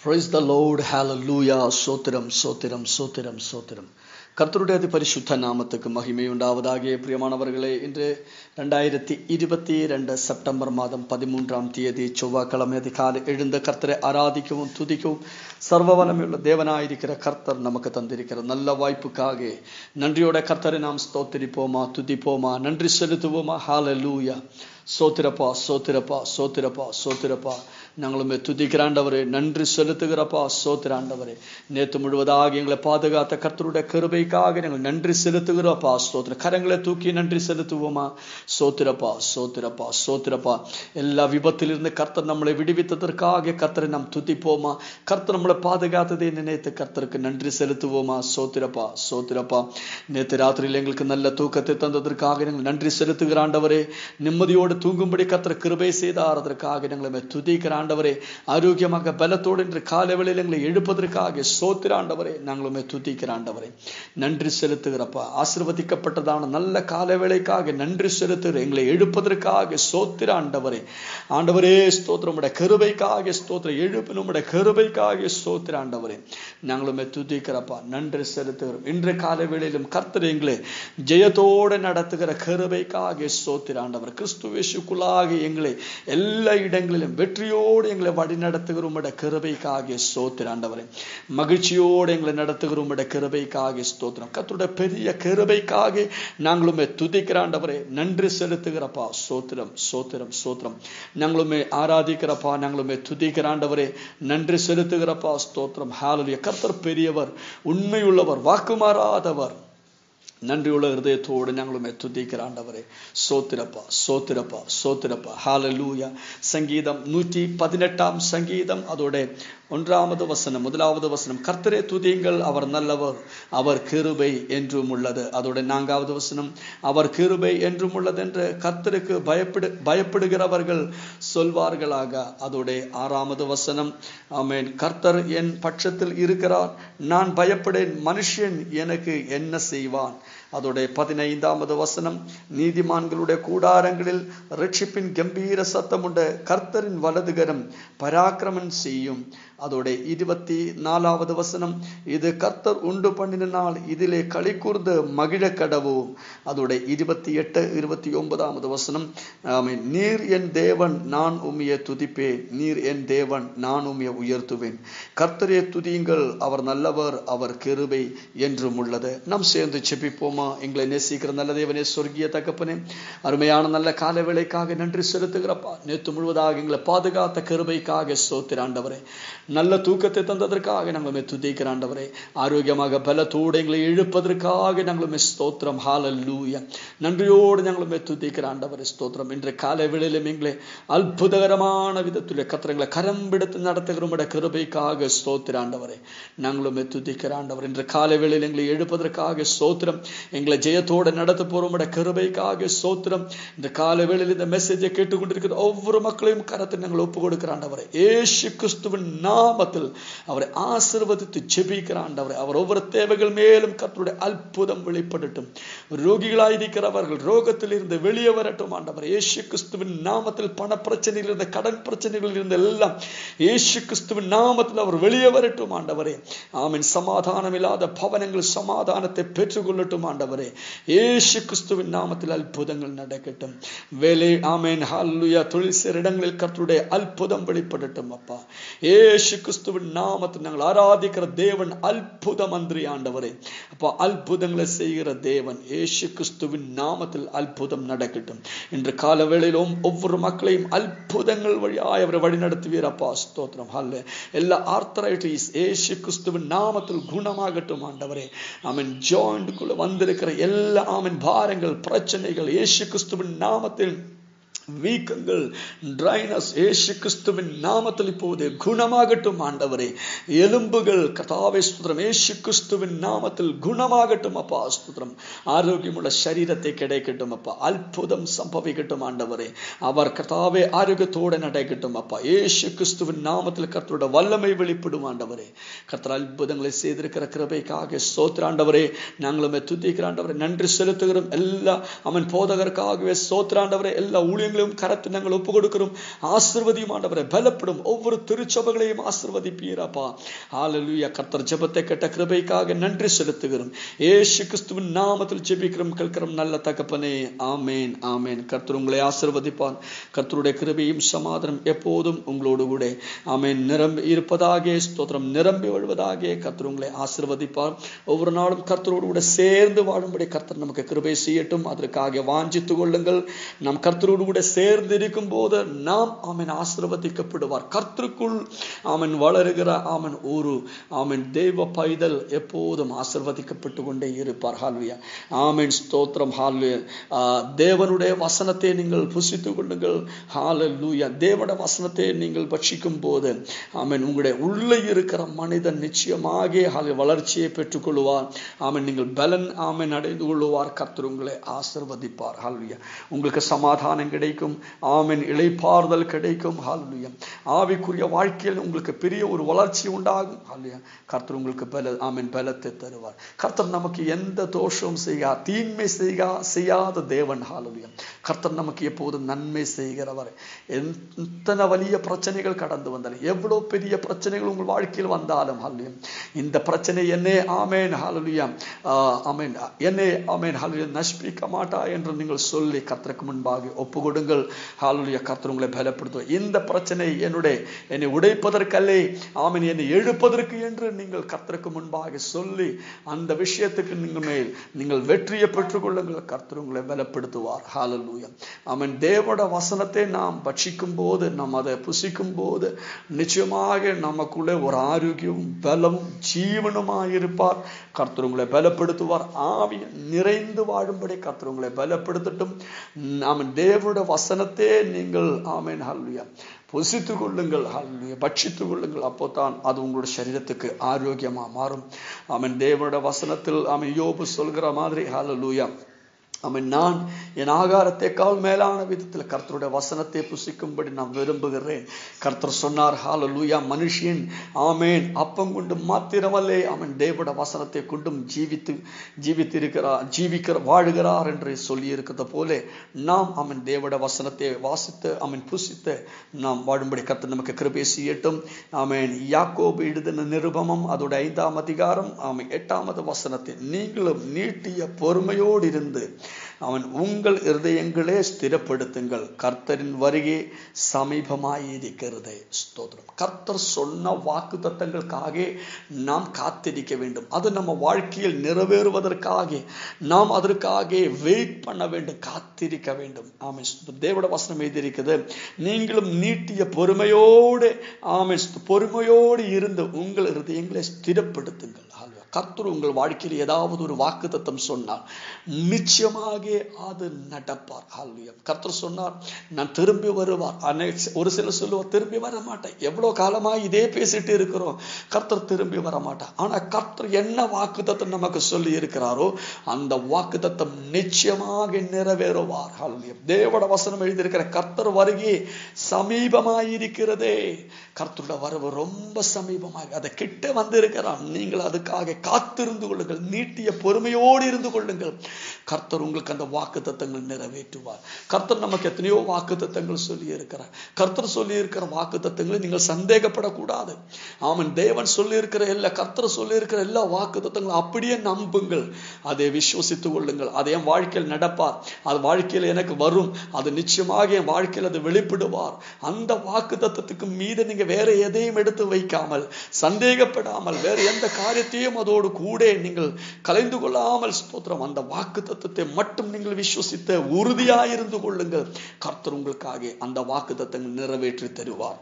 Praise the Lord. Hallelujah. சோத்திரம் சோத்திரம் சோத்திரம் சோத்திரம் கர்த்தருடைய அதி பரிசுத்த நாமத்துக்கு மகிமை உண்டாவதாக பிரியமானவர்களே இன்று ரெண்டாயிரத்தி இருபத்தி ரெண்டு செப்டம்பர் மாதம் பதிமூன்றாம் தேதி செவ்வாய்க்கிழமை அதிகாலை எழுந்த கர்த்தரை ஆராதிக்கவும் துதிக்கவும் சர்வ வல்லமையுள்ள தேவனாயிருக்கிற கர்த்தர் நமக்கு தந்திருக்கிற நல்ல வாய்ப்புக்காக நன்றியோட கர்த்தரை நாம் ஸ்தோத்திரிப்போமா துதிப்போமா நன்றி செலுத்துவோமா ஹalleluya சோத்திரப்பா சோத்திரப்பா சோத்திரப்பா சோத்திரப்பா நாங்களுமே துதிக்கிறாண்டவரே நன்றி செலுத்துகிறப்பா சோத்திராண்டவரே நேற்று முழுவதாக எங்களை பாதுகாத்த கர்த்தருடைய கிருபைக்காக நாங்கள் நன்றி செலுத்துகிறப்பா சோத்திர கரங்களை தூக்கி நன்றி செலுத்துவோமா சோத்திரப்பா சோத்திரப்பா சோத்திரப்பா எல்லா விபத்திலிருந்து கர்த்தர் நம்மளை விடுவித்ததற்காக கர்த்தரை நாம் துதிப்போமா கர்த்தர் நம்மளை பாதுகாத்ததை நினைத்து கர்த்தருக்கு நன்றி செலுத்துவோமா சோத்திரப்பா சோத்திரப்பா நேற்று ராத்திரியில் எங்களுக்கு நல்ல தூக்கத்தை தந்ததற்காக நாங்கள் நன்றி செலுத்துகிறாண்டவரே நிம்மதியோடு தூங்கும்படி கர்த்தர் கிருபை செய்தார் அதற்காக எங்களை துதிக்கிற ஆண்டவரே ஆரோக்கியமாக பலத்தோடு இன்று காலவேளையில் எங்களை எழுப்பதற்காக சோத்திர ஆண்டவரே நாங்களுமே துதிக்கிற ஆண்டவரே நன்றி செலுத்துகிறப்பா ஆசிர்வதிக்கப்பட்டதான நல்ல காலவேளைக்காக நன்றி செலுத்துகிற எங்களை எழுப்பதற்காக சோத்திர ஆண்டவரே ஆண்டவரே ஸ்தோத்திரம் உடைய கருபைக்காக ஸ்தோத்திர எழுப்பு நம்முடைய கருபைக்காக சோத்திர ஆண்டவரே நாங்களுமே துதிக்கிறப்பா நன்றி செலுத்துகிறோம் இன்று காலவேளையிலும் கர்த்தர் எங்களை ஜெயத்தோடு நடத்துகிற கருபைக்காக சோத்திர ஆண்டவர் கிறிஸ்துவேசுக்குள்ளாக எங்களை எல்லா இடங்களிலும் வெற்றியோடு எங்களை வழி நடத்துகிற உம்முடைய கிருபைக்காக ஸ்தோத்திர ஆண்டவரே மகிழ்ச்சியோடு எங்களை நடத்துகிற உம்முடைய கிருபைக்காக ஸ்தோத்திரம் கத்துடைய பெரிய கிருபைக்காக நாங்களுமே துதிக்கிற ஆண்டவரே நன்றி செலுத்துகிறப்பா சோத்திரம் சோத்திரம் சோத்திரம் நாங்களுமே ஆராதிக்கிறப்பா நாங்களுமே துதிக்கிற ஆண்டவரே நன்றி செலுத்துகிறப்பா ஸ்தோத்திரம் ஹாலுடைய கர்த்தர் பெரியவர் உண்மையுள்ளவர் வாக்குமாறாதவர் நன்றியுள்ள ஹிருதயத்தோடு ഞങ്ങളുമേ തുതിக்கிற ஆண்டவரே சோத்திரப்பா சோத்திரப்பா சோத்திரப்பா ஹாலலூயா சங்கீதம் நூற்றி பதினெட்டாம் சங்கீதம் அதோட ஒன்றாவது வசனம் முதலாவது வசனம் கர்த்தரே துதியுங்கள் அவர் நல்லவர் அவர் கிருபை என்றும் உள்ளது அதோட நான்காவது வசனம் அவர் கிருபை என்றும் உள்ளது என்று கர்த்தருக்கு பயப்படு பயப்படுகிறவர்கள் சொல்வார்களாக அதோட ஆறாவது வசனம் ஆமேன் கர்த்தர் என் பட்சத்தில் இருக்கிறார் நான் பயப்படேன் மனுஷன் எனக்கு என்ன செய்வான் அதோடைய பதினைந்தாவது வசனம் நீதிமான்களுடைய கூடாரங்களில் ரட்சிப்பின் கம்பீர சத்தம் உண்ட கர்த்தரின் வலதுகரம் பராக்கிரமன் செய்யும் அதோட இருபத்தி நாலாவது வசனம் இது கர்த்தர் உண்டு பண்ணின நாள் இதிலே களி கூர்ந்து மகிழ கடவும் அதோட இருபத்தி எட்டு இருபத்தி ஒன்பதாவது வசனம் ஆமீன் நீர் என் தேவன் நான் உம்மிய துதிப்பேன் நீர் என் தேவன் நான் உம்மிய உயர்த்துவேன் கர்த்தரே துதியுங்கள் அவர் நல்லவர் அவர் கிருபை என்றும் உள்ளது நாம் சேர்ந்து செபிப்போமா எங்களை நேசிக்கிற நல்ல தேவனே சொர்க்கிய தகப்பனே அருமையான நல்ல கால வேலைக்காக நன்றி செலுத்துகிறப்பா நேற்று முழுவதாக எங்களை பாதுகாத்த கிருபைக்காக சோத்திராண்டவரே நல்ல தூக்கத்தை தந்ததற்காக நாங்கள் துதிக்கிற ஆண்டவரே ஆரோக்கியமாக பலத்தோடு எங்களை இழுப்பதற்காக நாங்கள் ஸ்தோத்திரம் ஹாலல்லூய நன்றியோடு ഞങ്ങൾ തുതിக்கிற ஆண்டவரே ஸ்தோத்திரம் இன்று காலை வேளையிலும் எங்களை அற்புதகரமான விதத்தில் கத்திரங்களை கரம் பிடித்து நடத்துகிற உடைய கிருபைக்காக ஸ்தோத்திர ஆண்டவரே நாங்களும் துதிக்கிற ஆண்டவர் இன்று காலை வேளையில் எங்களை எழுப்பதற்காக ஸ்தோத்திரம் எங்களை ஜெயத்தோடு நடத்த போற உடைய கிருபைக்காக ஸ்தோத்திரம் இந்த காலை வேளையில் இந்த மெசேஜை கேட்டுக்கொண்டிருக்கிற ஒவ்வொரு மக்களையும் கரத்தை நாங்கள் ஒப்பு கொடுக்கிற ஆண்டவரை ஏசு கிறிஸ்துவின் நாமத்தில் அவரை ஆசிர்வதித்து ஜெபிக்கிற ஆண்டவரை அவர் ஒவ்வொரு தேவைகள் மேலும் கத்தருடைய அற்புதம் வெளிப்படட்டும் ரோகிகளாயிருக்கிறவர்கள் ரோகத்தில் இருந்து வெளியே வரட்டும் ஆண்டவர் ஏசு கிறிஸ்துவின் நாமத்தில் பண பிரச்சனையில் இருந்த கடன் பிரச்சனைகள் இருந்த எல்லாம் ஏசு கிறிஸ்துவின் நாமத்தில் அவர் வெளியே வரட்டும் ஆண்டவரே ஆமின் சமாதானம் இல்லாத பவனங்கள் சமாதானத்தை பெற்றுக்கொள்ளட்டும் ஆண்டவரே ஏசு கிறிஸ்துவின் நாமத்தில் அற்புதங்கள் நடக்கட்டும் வேலை ஆமேன் ஹல்லுயா தொழில் சேர இடங்களில் கர்த்தருடைய அற்புதம் வெளிப்படட்டும் அப்பா ஏசு கிறிஸ்துவின் நாமத்தில் நாங்கள் ஆராதிக்கிற தேவன் அற்புத மந்திரி ஆண்டவரே அப்பா அற்புதங்களை செய்கிற தேவன் ஏசு கிறிஸ்துவின் நாமத்தில் அற்புதம் நடக்கட்டும் இன்று கால வேளையிலும் ஒவ்வொரு மக்களையும் அற்புதங்கள் வழியாய் அவரை வழிநடத்துவீர் அப்பா ஸ்தோத்திரம் அல்ல எல்லா ஆர்த்தரைட்டிஸ் ஏசு கிறிஸ்துவின் நாமத்தில் குணமாகட்டும் ஆண்டவரே அவன் ஜாயிண்ட்குள்ள வந்திருக்கிற எல்லா ஆமன் பாரங்கள் பிரச்சனைகள் ஏசு கிறிஸ்துவின் நாமத்தில் வீக்கங்கள் ட்ரைனஸ் ஏசு கிறிஸ்துவின் நாமத்தில் இப்போது குணமாகட்டும் ஆண்டவரே எலும்புகள் கதாவை ஸ்துதிரம் ஏசு கிறிஸ்துவின் நாமத்தில் குணமாகட்டும் அப்பா ஸ்துதிரம் ஆரோக்கியமுள்ள சரீரத்தை கிடைக்கட்டும் அப்பா அற்புதம் சம்பவிக்கட்டும் ஆண்டவரே அவர் கதாவே ஆரோக்கியத்தோடு நடக்கட்டும் அப்பா ஏசு கிறிஸ்துவின் நாமத்தில் கர்த்தரோட வல்லமை வெளிப்படும் ஆண்டவரே கர்த்தர் அற்புதங்களை செய்திருக்கிற கிருபைக்காக சோத்திர ஆண்டவரே நாங்களுமே துதிக்கிற ஆண்டவரே நன்றி செலுத்துகிறோம் எல்லா அவன் போதகருக்காகவே சோத்திர ஆண்டவரே எல்லா ஊழிய ஊழியங்களையும் கரத்து நாங்கள் ஒப்பு கொடுக்கிறோம் ஆசிர்வதியும் ஆண்டவரை பலப்படும் ஒவ்வொரு திருச்சபைகளையும் ஆசிர்வதிப்பீரப்பா ஹalleluya கர்த்தர் ஜெபத்தை கேட்ட கிருபைக்காக நன்றி செலுத்துகிறோம் ஏசு கிறிஸ்துவின் நாமத்தில் ஜெபிக்கிறோம் கேட்கிறோம் நல்ல தகப்பனே ஆமேன் ஆமேன் கர்த்தர் உங்களை ஆசிர்வதிப்பார் கர்த்தருடைய கிருபையும் சமாதானம் எப்போதும் உங்களோடு கூட ஆமேன் நிரம்பி இருப்பதாக ஸ்தோத்திரம் நிரம்பி வழுவதாக கர்த்தர் உங்களை ஆசிர்வதிப்பார் ஒவ்வொரு நாளும் கர்த்தரோடு கூட சேர்ந்து வாழும்படி கர்த்தர் நமக்கு கிருபை செய்யட்டும் அதற்காக வாஞ்சித்துக் கொள்ளுங்கள் நம் கர்த்தரோடு கூட சேர்ந்து இருக்கும் போது நாம் ஆமன் ஆசிர்வதிக்கப்படுவார் கர்த்தருக்குள் ஆமன் வளருகிற ஆமன் ஊரு ஆமன் தெய்வ பைதல் எப்போதும் ஆசிர்வதிக்கப்பட்டு கொண்டே இருப்பார் ஹால்வியா ஆமன் ஸ்தோத்திரம் ஹால்வியா தேவனுடைய வசனத்தை நீங்கள் புசித்துக் கொள்ளுங்கள் ஹாலூயா தேவனுடைய வசனத்தை நீங்கள் பட்சிக்கும் போது ஆமன் உங்களுடைய உள்ளே இருக்கிற மனிதன் நிச்சயமாக ஹால வளர்ச்சியை பெற்றுக்கொள்வார் ஆமன் நீங்கள் பலன் ஆமன் அடைந்து கொள்வார் கர்த்தர் உங்களை ஆசிர்வதிப்பார் ஹால்வியா உங்களுக்கு சமாதானம் கிடைக்கும் ஆமன் இளைப்பாறுதல் கிடைக்கும் ஹால்வியா ஆவிக்குரிய வாழ்க்கையில் உங்களுக்கு பெரிய ஒரு வளர்ச்சி உண்டாகும் ஹால்வியா கர்த்தர் உங்களுக்கு பல ஆமன் பலத்தை தருவார் கர்த்தர் நமக்கு எந்த தோஷமும் செய்யா தீன்மை செய்யா செய்யாத தேவன் ஹாலுவியா கர்த்தர் நமக்கு எப்போதும் நன்மை செய்கிறவர் எத்தனை வலிய பிரச்சனைகள் கடந்து வந்தாலும் எவ்வளவு பெரிய பிரச்சனைகள் உங்கள் வாழ்க்கையில் வந்தாலும் ஹாலுவியம் இந்த பிரச்சனை என்னே ஆமேன் ஹாலுவியா ஆமேன் என்னே ஆமேன் ஹாலுவியா நஷ்பிக்க மாட்டா என்று நீங்கள் சொல்லி கர்த்தருக்கு முன்பாக ஒப்பு கொடுங்கள் ஹாலுவியா கர்த்தர் உங்களை பலப்படுத்துவார் இந்த பிரச்சனை என்னுடைய என்னை உடைப்பதற்கல்லே ஆமேன் என்னை எழுப்பதற்கு என்று நீங்கள் கர்த்தருக்கு முன்பாக சொல்லி அந்த விஷயத்துக்கு நீங்கள் மேல் நீங்கள் வெற்றியை பெற்றுக்கொள்ளுங்கள் கர்த்தர் உங்களை பலப்படுத்துவார் ஹாலலூயா அவன் தேவோட வசனத்தை நாம் பட்சிக்கும் போது நாம் அதை புசிக்கும் போது நிச்சயமாக நமக்குள்ளே ஒரு ஆரோக்கியம் பலம் ஜீவனமாயிருப்பார் கர்த்தர் உங்களை பலப்படுத்துவார் ஆவி நிறைந்து வாழும்படி கர்த்தர் உங்களை பலப்படுத்தட்டும் அவன் தேவோட வசனத்தை நீங்கள் ஆமேன் ஹல்வியா புசித்து கொள்ளுங்கள் ஹல்லுயா பட்சித்து கொள்ளுங்கள் அப்போ தான் அது உங்களுடைய சரீரத்துக்கு ஆரோக்கியமா மாறும் அவன் தேவனோட வசனத்தில் அவன் யோபு சொல்கிற மாதிரி ஹலலூயா அவன் நான் என் ஆகாரத்தை கால் மேலான விதத்தில் கர்த்தருடைய வசனத்தை புசிக்கும்படி நான் விரும்புகிறேன் கர்த்தர் சொன்னார் ஹால லூயா மனுஷியன் ஆமேன் அப்பம் கொண்டு மாத்திரமல்லே அவன் தேவட வசனத்தை கொண்டும் ஜீவித்து ஜீவித்திருக்கிறார் ஜீவிக்கிற வாழுகிறார் என்று சொல்லி இருக்கிறத போல நாம் அவன் தேவட வசனத்தை வாசித்து அவன் புசித்து நாம் வாழும்படி கர்த்தர் நமக்கு கிருபை செய்யட்டும் ஆமேன் யாக்கோபு எழுதின நிருபமம் அதோட ஐந்தாம் அதிகாரம் ஆமன் எட்டாமது வசனத்தை நீங்களும் நீட்டிய பொறுமையோடு இருந்து அவன் உங்கள் இருதயங்களே ஸ்திரப்படுத்துங்கள் கர்த்தரின் வருகை சமீபமாயிருக்கிறது ஸ்தோத்திரம் கர்த்தர் சொன்ன வாக்கு தத்தங்களுக்காக நாம் காத்திருக்க வேண்டும் அது நம்ம வாழ்க்கையில் நிறைவேறுவதற்காக நாம் அதற்காக வெயிட் பண்ண வேண்டும் காத்திருக்க வேண்டும் ஆமை தேவட வசனம் எழுதியிருக்கிறது நீங்களும் நீட்டிய பொறுமையோடு ஆமை பொறுமையோடு இருந்து உங்கள் இருதயங்களை ஸ்திரப்படுத்துங்கள் கர்த்தர் உங்கள் வாழ்க்கையில் ஏதாவது ஒரு வாக்கு தத்தம் சொன்னார் நிச்சயமாக அது நடப்பார் ஹால்வியம் கர்த்தர் சொன்னார் நான் திரும்பி வருவார் ஒரு சிலர் சொல்லுவார் திரும்பி வர மாட்டேன் எவ்வளவு காலமா இதே பேசிட்டு இருக்கிறோம் கர்த்தர் திரும்பி வர மாட்டார் ஆனா கர்த்தர் என்ன வாக்கு தத்தம் நமக்கு சொல்லி இருக்கிறாரோ அந்த வாக்கு தத்தம் நிச்சயமாக நிறைவேறுவார் ஹால்வியம் தேவட வசனம் எழுதியிருக்கிற கர்த்தர் வருகை சமீபமாயிருக்கிறதே கர்த்தரோட வரவு ரொம்ப சமீபமாக அதை கிட்ட வந்து இருக்கிறான் நீங்கள் அதுக்காக காத்திருந்து கொள்ளுங்கள் நீட்டிய பொறுமையோடு இருந்து கொள்ளுங்கள் கர்த்தர் உங்களுக்கு அந்த வாக்கு தத்தங்கள் நிறைவேற்றுவார் கர்த்தர் நமக்கு எத்தனையோ வாக்கு தத்தங்கள் சொல்லி இருக்கிறார் கர்த்தர் சொல்லி இருக்கிற வாக்கு தத்தங்களை நீங்கள் சந்தேகப்படக்கூடாது ஆமன் தேவன் சொல்லி இருக்கிற எல்லா கர்த்தர் சொல்லி இருக்கிற எல்லா வாக்கு தத்தங்களும் அப்படியே நம்புங்கள் அதை விசுவசித்துக் கொள்ளுங்கள் அதை என் வாழ்க்கையில் நடப்பார் அது வாழ்க்கையில் எனக்கு வரும் அது நிச்சயமாக என் வாழ்க்கையில் அது வெளிப்படுவார் அந்த வாக்கு தத்தத்துக்கு மீது நீங்க வேற எதையும் எடுத்து வைக்காமல் சந்தேகப்படாமல் வேற எந்த காரியத்தையும் அதோடு கூட நீங்கள் கலைந்து கொள்ளாமல் ஸ்தோத்திரம் அந்த வாக்கு தத்துவத்தை மட்டும் நீங்கள் விசுவசித்த உறுதியாயிருந்து கொள்ளுங்கள் கர்த்தர் உங்களுக்காக அந்த வாக்கு தத்தங்கள் நிறைவேற்றி தருவார்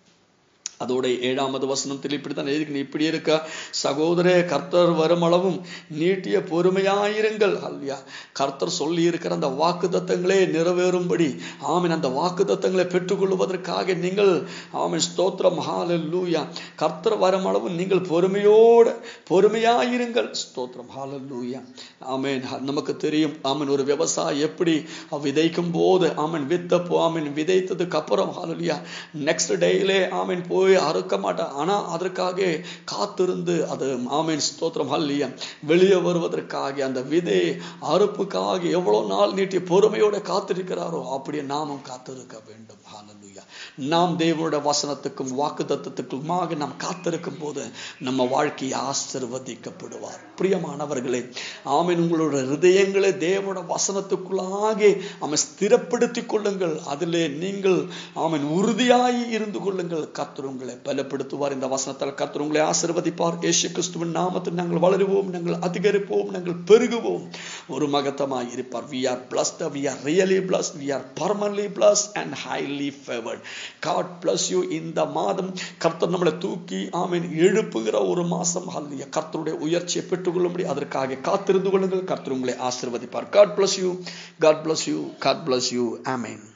அதோட ஏழாமது வசனத்தில் இப்படித்தான் எழுதி இப்படி இருக்க சகோதரே கர்த்தர் வருமளவும் நீட்டிய பொறுமையாயிருங்கள் ஹல்வியா கர்த்தர் சொல்லி இருக்கிற அந்த வாக்கு தத்தங்களே நிறைவேறும்படி ஆமீன் அந்த வாக்கு தத்தங்களை பெற்றுக்கொள்வதற்காக நீங்கள் ஆமீன் ஸ்தோத்திரம் ஹாலல்லூயா கர்த்தர் வருமளவு நீங்கள் பொறுமையோடு பொறுமையாயிருங்கள் ஸ்தோத்திரம் ஹாலல்லூயா ஆமீன் நமக்கு தெரியும் ஆமீன் ஒரு விவசாயி எப்படி விதைக்கும் போது ஆமீன் வித்த ஆமீன் விதைத்ததுக்கு அப்புறம் ஹாலல்லூயா நெக்ஸ்ட் டேயிலே ஆமீன் போய் அப்பவே அறுக்க மாட்டான் ஆனா அதற்காக காத்திருந்து அது ஆமேன் ஸ்தோத்திரம் ஹல்லியா வெளியே வருவதற்காக அந்த விதை அறுப்புக்காக எவ்வளவு நாள் நீட்டி பொறுமையோட காத்திருக்கிறாரோ அப்படியே நாமும் காத்திருக்க வேண்டும் ஹalleluya நாம் தேவனுடைய வசனத்துக்கும் வாக்கு தத்துவத்துக்குமாக நாம் காத்திருக்கும் போது நம்ம வாழ்க்கையை ஆசிர்வதிக்கப்படுவார் பிரியமானவர்களே ஆமீன் உங்களுடைய ஹிருதயங்களை தேவனுடைய வசனத்துக்குள்ளாக ஆமை ஸ்திரப்படுத்திக் கொள்ளுங்கள் அதிலே நீங்கள் ஆமீன் உறுதியாய் இருந்து கொள்ளுங்கள் கர்த்தர் உங்களை பலப்படுத்துவார் இந்த வசனத்தால் கர்த்தர் உங்களை ஆசிர்வதிப்பார் இயேசு கிறிஸ்துவின் நாமத்தில் நாங்கள் வளருவோம் நாங்கள் அதிகரிப்போம் நாங்கள் பெருகுவோம் ஒரு மகத்தமாய் இருப்பார் we are blessed we are really blessed we are permanently blessed and highly favored god bless you இந்த மாதம் கர்த்தர் நம்மளை தூக்கி ஆமீன் எழுப்புகிற ஒரு மாசம் ஹல்லிய கர்த்தருடைய உயர்ச்சியை பெற்றுக்கொள்ளும்படி அதற்காக காத்திருந்து கொள்ளுங்கள் கர்த்தர் உங்களை ஆசிர்வதிப்பார் god bless you god bless you god bless you amen